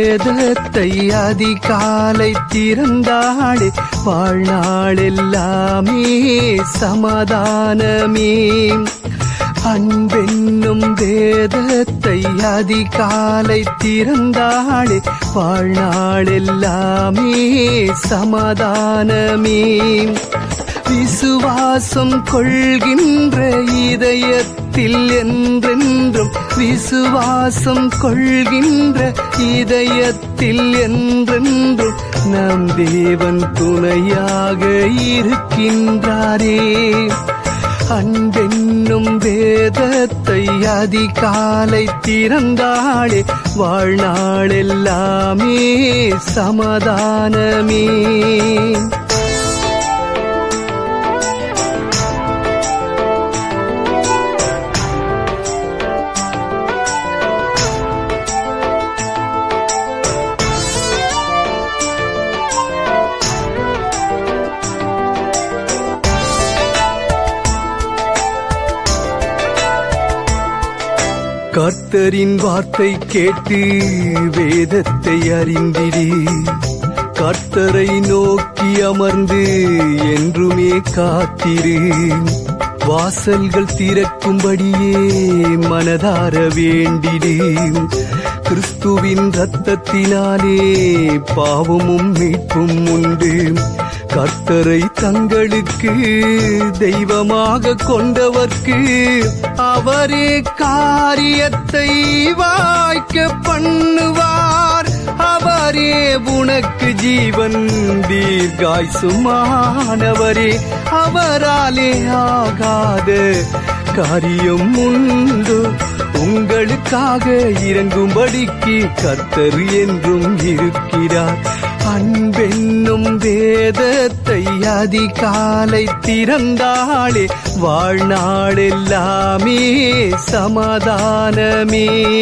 வேதத்தை அதிகாலை திறந்தாளே வாழ்நாள் எல்லாமே சமாதானமே அன்பென்னும் வேதத்தை அதிகாலை திறந்தாளே வாழ்நாள் எல்லாமே சமாதானமே விசுவாசம் கொள்கின்ற இதயத்தில் என்றென்றும் விசுவாசம் கொள்கின்ற இதயத்தில் என்றென்றும் நம் தேவன் துணையாக இருக்கின்றாரே அன்பென்னும் வேதத்தை அதிகாலை திறந்தாளே வாழ்நாள் எல்லாமே சமாதானமே கர்த்தரின் வார்த்தை கேட்டு வேதத்தை அறிந்திடு கர்த்தரை நோக்கி அமர்ந்து என்றுமே காத்திரு வாசல்கள் திறக்கும்படியே மனதார வேண்டிடு கிறிஸ்துவின் ரத்தத்தினாலே பாவமும் மீட்பும் உண்டு கர்த்தரை தங்களுக்கு தெய்வமாக கொண்டவர்க்கு அவரே காரியத்தை வாய்க்க பண்ணுவார் அவரே உனக்கு ஜீவன் தீர்காய்சுமானவரே அவராலே ஆகாத காரியம் உண்டு உங்களுக்காக இறங்கும்படிக்கு கர்த்தர் என்றும் இருக்கிறார் அன்பென்னும் வேதத்தை அதிகாலை திறந்தாளே வாழ்நாள் எல்லாமே சமாதானமே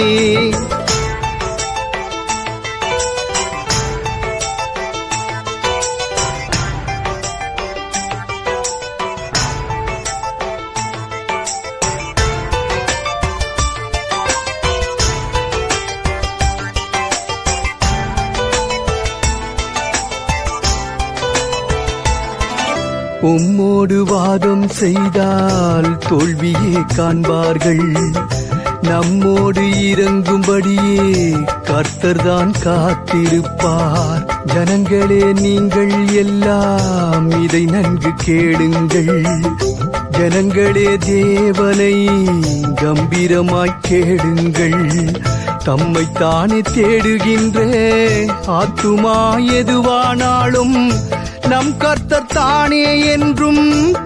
உம்மோடு வாதம் செய்தால் தோல்வியே காண்பார்கள் நம்மோடு இறங்கும்படியே கர்த்தர்தான் காத்திருப்பார் ஜனங்களே நீங்கள் எல்லாம் இதை நன்கு கேளுங்கள் ஜனங்களே தேவனை கம்பீரமாய் கேளுங்கள் தம்மை தானே தேடுகின்ற ஆத்துமா எதுவானாலும் நம் கர்த்தர் தானே என்றும்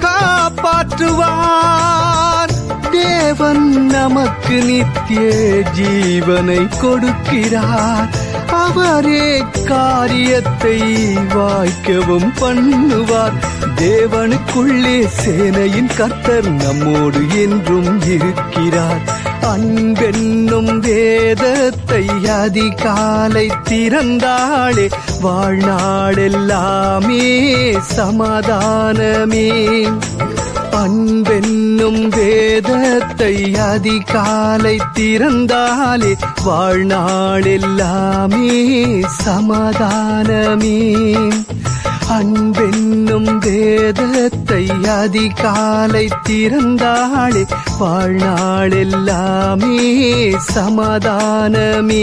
காப்பாற்றுவார் தேவன் நமக்கு நித்திய ஜீவனை கொடுக்கிறார் அவரே காரியத்தை வாய்க்கவும் பண்ணுவார் தேவனுக்குள்ளே சேனையின் கர்த்தர் நம்மோடு என்றும் இருக்கிறார் அன்பென்னும் வேதத்தை அதிகாலை திறந்தாளே வாழ்நாள் எல்லாமே சமாதானமே அன்பென்னும் வேதத்தை அதிகாலை திறந்தாலே வாழ்நாள் எல்லாமே சமாதானமே அன்பென்னும் வேதத்தை அதிகாலை திறந்தாளே வாழ்நாள் எல்லாமே சமாதானமே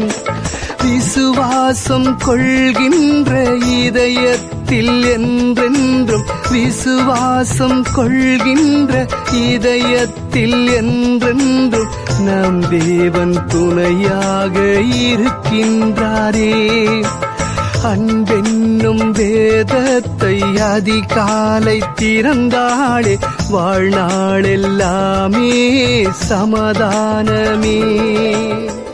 விசுவாசம் கொள்கின்ற இதயத்தில் என்றென்றும் விசுவாசம் கொள்கின்ற இதயத்தில் என்றென்றும் நம் தேவன் துணையாக இருக்கின்றாரே அன்பென்னும் வேதத்தை அதிகாலை திறந்தாளே வாழ்நாள் எல்லாமே சமாதானமே